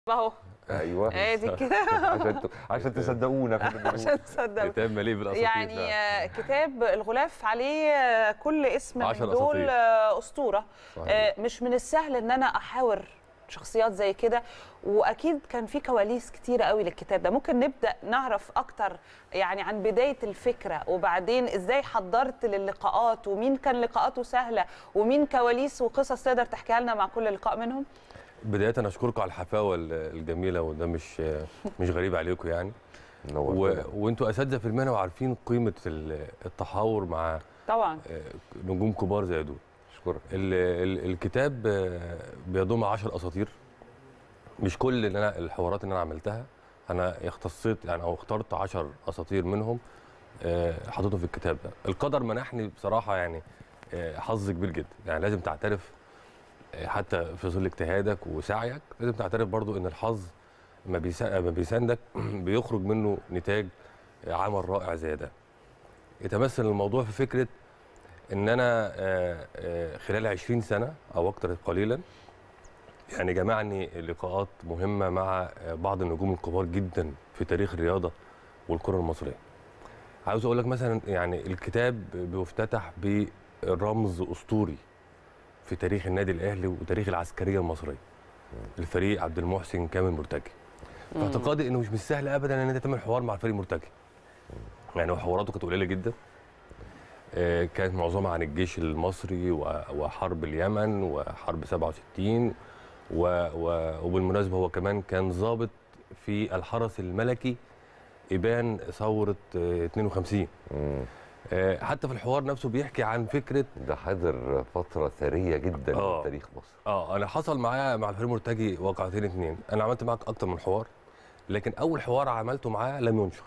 اهو ايوه ادي كده عشان ت- عشان تصدقونا في اللي بنقوله. عشان تصدقوا كتاب مليء بالاساطير يعني فعلا. آه، كتاب الغلاف عليه آه، كل اسم من عشر دول أساطير. آه، اسطوره صحيح. آه، مش من السهل ان انا احاور شخصيات زي كده واكيد كان في كواليس كتيره قوي للكتاب ده ممكن نبدا نعرف اكتر يعني عن بدايه الفكره وبعدين ازاي حضرت للقاءات ومين كان لقاءاته سهله ومين كواليس وقصص تقدر تحكيها لنا مع كل لقاء منهم بدايه اشكركم على الحفاوه ال- الجميله وده مش مش غريب عليكم يعني و... نورتنا. وانتوا اساتذه في المهنه وعارفين قيمه ال- التحاور مع طبعا آه، نجوم كبار زي دول اشكرك ال... ال... الكتاب آه، بيضم 10 اساطير مش كل اللي انا الحوارات اللي انا عملتها انا اختصيت يعني او اخترت 10 اساطير منهم آه، حطيتهم في الكتاب ده القدر منحني بصراحه يعني آه، حظ كبير جدا يعني لازم تعترف آه، حتى في ظل اجتهادك وسعيك لازم تعترف برضو ان الحظ ما بيسا- ما بيساندك بيخرج منه نتاج آه، عمل رائع زي ده يتمثل الموضوع في فكره ان انا آه، آه، خلال 20 سنه او اكتر قليلا يعني جمعني لقاءات مهمه مع آه، بعض النجوم الكبار جدا في تاريخ الرياضه والكره المصريه. عاوز اقول لك مثلا يعني الكتاب بيفتتح برمز اسطوري في تاريخ النادي الاهلي وتاريخ العسكريه المصريه. الفريق عبد المحسن كامل مرتجي. في اعتقادي انه مش من السهل ابدا ان انت تعمل حوار مع الفريق مرتجي. يعني هو حواراته كانت قليله جدا. آه، كانت معظمها عن الجيش المصري و- وحرب اليمن وحرب 67 و... و... وبالمناسبه هو كمان كان ضابط في الحرس الملكي ابان ثوره آه، 52 مم. آه، حتى في الحوار نفسه بيحكي عن فكره ده حاضر فتره ثريه جدا آه. من تاريخ مصر اه انا حصل معايا مع الفريق مرتجي واقعتين اتنين انا عملت معاك اكتر من حوار لكن اول حوار عملته معاه لم ينشر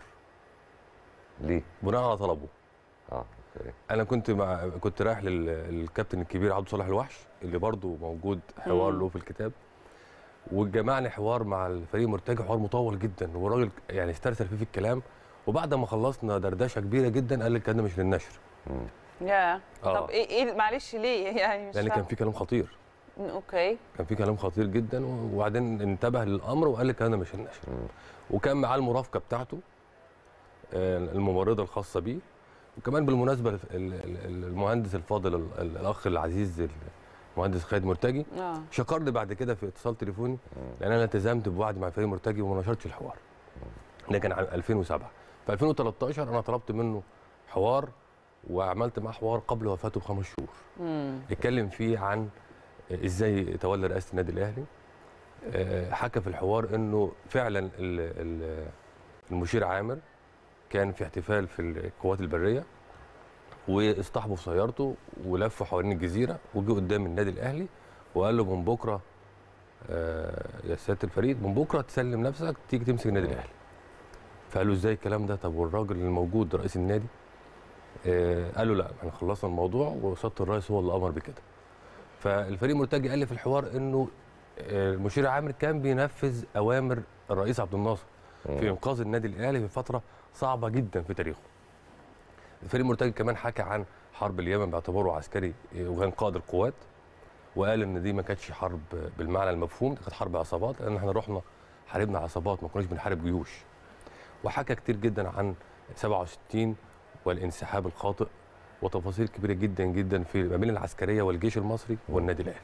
ليه؟ بناء على طلبه اه اوكي انا كنت مع كنت رايح لل- للكابتن الكبير عبد صالح الوحش اللي برضه موجود حوار مم. له في الكتاب وجمعني حوار مع الفريق مرتجع حوار مطول جدا والراجل يعني استرسل فيه في الكلام وبعد ما خلصنا دردشه كبيره جدا قال لي الكلام ده مش للنشر مم. يا آه. طب ايه ايه معلش ليه يعني مش لان كان فاهمة. في كلام خطير اوكي كان في كلام خطير جدا وبعدين انتبه للامر وقال لي الكلام ده مش للنشر مم. وكان معاه المرافقه بتاعته آه، الممرضه الخاصه بيه وكمان بالمناسبه ال- ال- ال- المهندس الفاضل ال- ال- الاخ العزيز المهندس خالد مرتجي اه شكرني بعد كده في اتصال تليفوني لان انا التزمت بوعد مع فريق مرتجي وما نشرتش الحوار ده كان عام 2007 في 2013 انا طلبت منه حوار وعملت معاه حوار قبل وفاته بخمس شهور امم اتكلم فيه عن ازاي تولى رئاسه النادي الاهلي آه، حكى في الحوار انه فعلا ال- ال- المشير عامر كان في احتفال في القوات البريه واصطحبوا في سيارته ولفوا حوالين الجزيره وجي قدام النادي الاهلي وقال له من بكره آه، يا سياده الفريق من بكره تسلم نفسك تيجي تمسك النادي الاهلي فقال له ازاي الكلام ده طب والراجل الموجود رئيس النادي آه، قال له لا احنا خلصنا الموضوع وسياده الرئيس هو اللي امر بكده فالفريق مرتجي قال لي في الحوار انه آه، المشير عامر كان بينفذ اوامر الرئيس عبد الناصر في انقاذ النادي الاهلي في فتره صعبه جدا في تاريخه. الفريق مرتجي كمان حكى عن حرب اليمن باعتباره عسكري آه، وكان قائد القوات وقال ان دي ما كانتش حرب بالمعنى المفهوم دي كانت حرب عصابات لان احنا رحنا حاربنا عصابات ما كناش بنحارب جيوش. وحكى كتير جدا عن 67 والانسحاب الخاطئ وتفاصيل كبيره جدا جدا في ما بين العسكريه والجيش المصري والنادي الاهلي.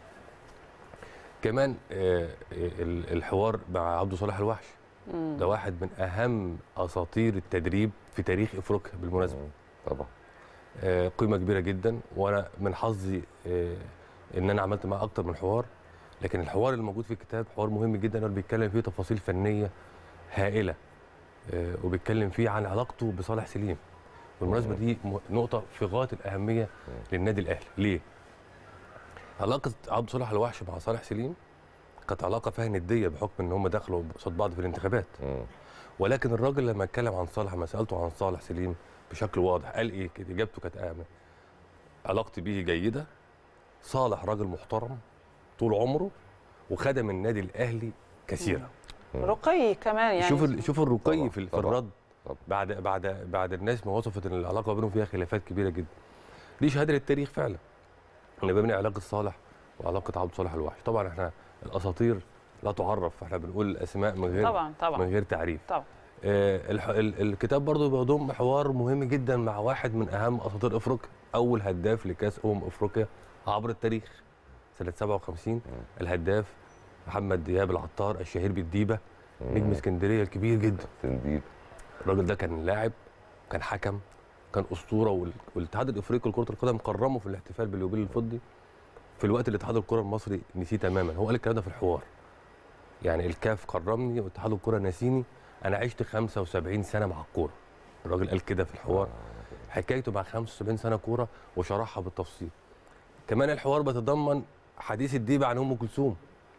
كمان آه، ال- الحوار مع عبد صالح الوحش ده واحد من اهم اساطير التدريب في تاريخ افريقيا بالمناسبه مم. طبعا آه، قيمه كبيره جدا وانا من حظي آه، ان انا عملت معاه اكتر من حوار لكن الحوار اللي موجود في الكتاب حوار مهم جدا اللي بيتكلم فيه تفاصيل فنيه هائله آه، وبيتكلم فيه عن علاقته بصالح سليم بالمناسبه دي م- نقطه في غايه الاهميه للنادي الاهلي ليه علاقه عبد صالح الوحش مع صالح سليم كانت علاقه فيها نديه بحكم ان هم دخلوا قصاد بعض في الانتخابات مم. ولكن الراجل لما اتكلم عن صالح لما سالته عن صالح سليم بشكل واضح قال ايه كده اجابته كانت آمنة. علاقتي بيه جيده صالح راجل محترم طول عمره وخدم النادي الاهلي كثيرا رقي كمان يعني شوف ال- شوف الرقي طبعاً، في, ال- في طبعاً، الرد طبعاً. بعد بعد بعد الناس ما وصفت ان العلاقه بينهم فيها خلافات كبيره جدا دي شهاده للتاريخ فعلا ان بين علاقه صالح وعلاقه عبد صالح الوحش طبعا احنا الاساطير لا تعرف احنا بنقول الاسماء من غير طبعا طبعا من غير تعريف طبعا آه، الح- ال- الكتاب برضو بيضم حوار مهم جدا مع واحد من اهم اساطير افريقيا اول هداف لكاس امم افريقيا عبر التاريخ سنه 57 الهداف محمد دياب العطار الشهير بالديبه نجم اسكندريه الكبير جدا تنديد الراجل ده كان لاعب كان حكم كان اسطوره وال- والاتحاد الافريقي لكره القدم كرمه في الاحتفال باليوبيل الفضي في الوقت اللي الاتحاد الكره المصري نسيه تماما هو قال الكلام ده في الحوار يعني الكاف كرمني واتحاد الكره ناسيني انا عشت 75 سنه مع الكوره الراجل قال كده في الحوار حكايته مع 75 سنه كوره وشرحها بالتفصيل كمان الحوار بيتضمن حديث الديبه عن ام كلثوم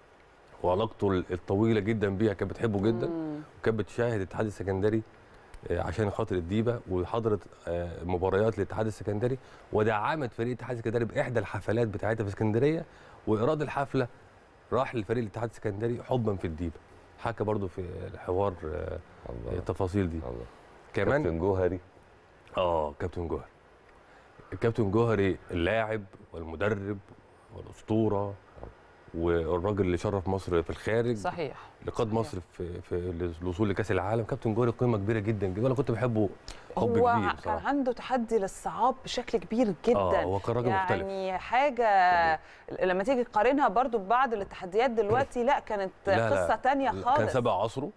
وعلاقته الطويله جدا بيها كانت بتحبه جدا مم. وكانت بتشاهد الاتحاد السكندري آه، عشان خاطر الديبه وحضرت آه، مباريات للاتحاد السكندري ودعمت فريق الاتحاد السكندري باحدى الحفلات بتاعتها في اسكندريه وايراد الحفله راح لفريق الاتحاد السكندري حبا في الديبه حكى برضو في الحوار آه، الله التفاصيل دي الله كمان كابتن جوهري اه كابتن جوهري الكابتن جوهري اللاعب والمدرب والاسطوره والراجل اللي شرف مصر في الخارج صحيح اللي قاد صحيح. مصر في في الوصول لكاس العالم كابتن جوهري قيمه كبيره جدا جدا وانا كنت بحبه حب هو كبير كان بصراحه عنده تحدي للصعاب بشكل كبير جدا اه هو كان راجل مختلف يعني حاجه لما تيجي تقارنها برضو ببعض التحديات دلوقتي لا كانت لا، لا. قصه تانية خالص كان سابق عصره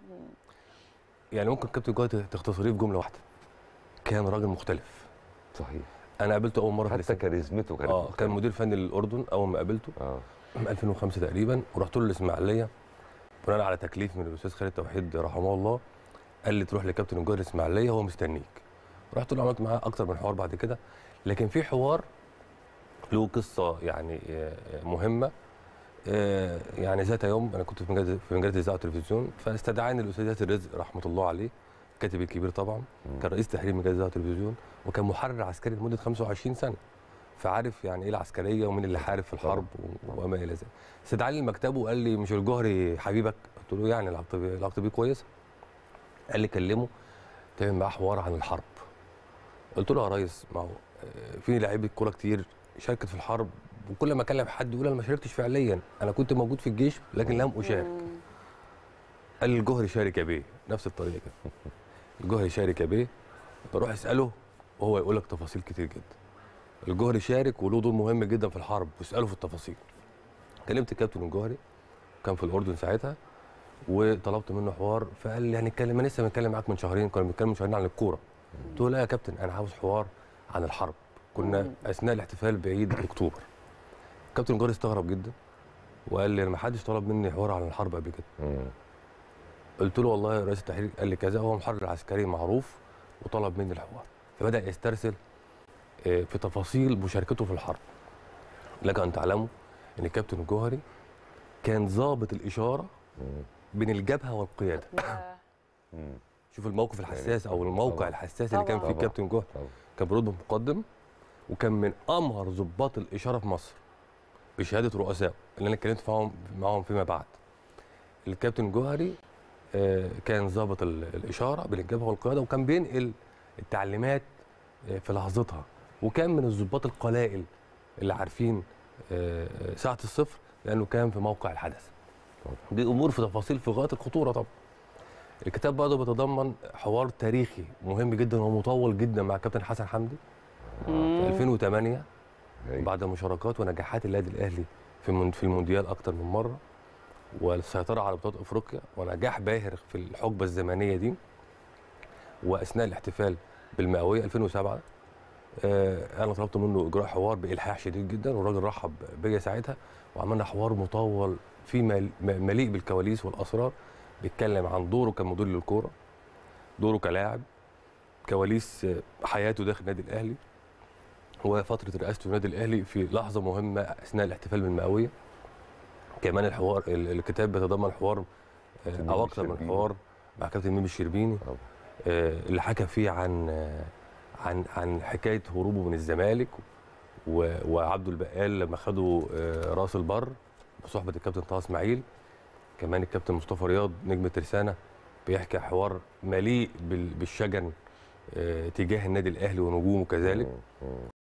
يعني ممكن كابتن جوهري تختصريه في جمله واحده كان راجل مختلف صحيح انا قابلته اول مره في حتى الاستاد. كاريزمته كانت اه كان مختلفة. مدير فني للاردن اول ما قابلته اه 2005 تقريبا ورحت له الاسماعيليه بناء على تكليف من الاستاذ خالد توحيد رحمه الله قال لي تروح لكابتن الجوهري الاسماعيليه هو مستنيك رحت له عملت معاه اكتر من حوار بعد كده لكن في حوار له قصه يعني آه، مهمه آه، يعني ذات يوم انا كنت في مجله في مجله الاذاعه والتلفزيون فاستدعاني الاستاذ ياسر رزق رحمه الله عليه الكاتب الكبير طبعا كان رئيس تحرير مجله الاذاعه والتلفزيون وكان محرر عسكري لمده 25 سنه فعارف يعني ايه العسكريه ومين اللي حارب في الحرب و- وما الى ذلك استدعاني لمكتبه وقال لي مش الجوهري حبيبك قلت له يعني علاقتي بيه- علاقتي بيه كويسه قال لي كلمه تعمل معاه حوار عن الحرب قلت له يا ريس ما هو آه، في لعيبه كوره كتير شاركت في الحرب وكل ما اكلم حد يقول انا ما شاركتش فعليا انا كنت موجود في الجيش لكن لم اشارك مم. قال لي الجوهري شارك يا بيه نفس الطريقه كده الجوهري شارك يا بيه بروح اساله وهو يقول لك تفاصيل كتير جدا الجوهري شارك وله دور مهم جدا في الحرب واساله في التفاصيل كلمت الكابتن الجوهري كان في الاردن ساعتها وطلبت منه حوار فقال لي هنتكلم انا لسه بنتكلم معاك من شهرين كنا بنتكلم من شهرين عن الكوره قلت له لا يا كابتن انا عاوز حوار عن الحرب كنا مم. اثناء الاحتفال بعيد اكتوبر الكابتن الجوهري استغرب جدا وقال لي انا ما حدش طلب مني حوار عن الحرب قبل كده مم. قلت له والله رئيس التحرير قال لي كذا هو محرر عسكري معروف وطلب مني الحوار فبدا يسترسل آه، في تفاصيل مشاركته في الحرب لك ان تعلموا ان الكابتن الجوهري كان ضابط الاشاره مم. بين الجبهه والقياده ده- مم. شوف الموقف الحساس او الموقع طبعاً. الحساس اللي كان فيه طبعاً. الكابتن جوهري طبعاً. كان برتبه مقدم وكان من امهر ضباط الاشاره في مصر بشهاده رؤساء اللي انا اتكلمت معاهم معاهم فيما بعد الكابتن جوهري آه، كان ضابط ال- الاشاره بين الجبهه والقياده وكان بينقل التعليمات آه، في لحظتها وكان من الضباط القلائل اللي عارفين آه، آه، ساعه الصفر لانه كان في موقع الحدث طبعاً. دي امور في تفاصيل في غايه الخطوره طبعا الكتاب برضه بيتضمن حوار تاريخي مهم جدا ومطول جدا مع كابتن حسن حمدي في مم. 2008 أيوة. بعد مشاركات ونجاحات النادي الاهلي في المون- في المونديال اكتر من مره والسيطره على بطولات افريقيا ونجاح باهر في الحقبه الزمنيه دي واثناء الاحتفال بالمئويه 2007 آه، انا طلبت منه اجراء حوار بالحاح شديد جدا والراجل رحب بيا ساعتها وعملنا حوار مطول فيه مل- م- مليء بالكواليس والاسرار بيتكلم عن دوره كمدير للكوره دوره كلاعب كواليس آه، حياته داخل النادي الاهلي وفتره رئاسته النادي الاهلي في لحظه مهمه اثناء الاحتفال بالمئويه كمان الحوار ال- الكتاب بيتضمن حوار آه، كابتن او ميمي اكثر من الشربيني. حوار مع كابتن ميمي الشربيني طبعاً. آه، اللي حكى فيه عن آه، عن عن حكايه هروبه من الزمالك و- وعبده البقال لما خدوا آه، راس البر بصحبه الكابتن طه اسماعيل كمان الكابتن مصطفى رياض نجم ترسانه بيحكي حوار مليء بال- بالشجن آه، تجاه النادي الاهلي ونجومه كذلك مم. مم.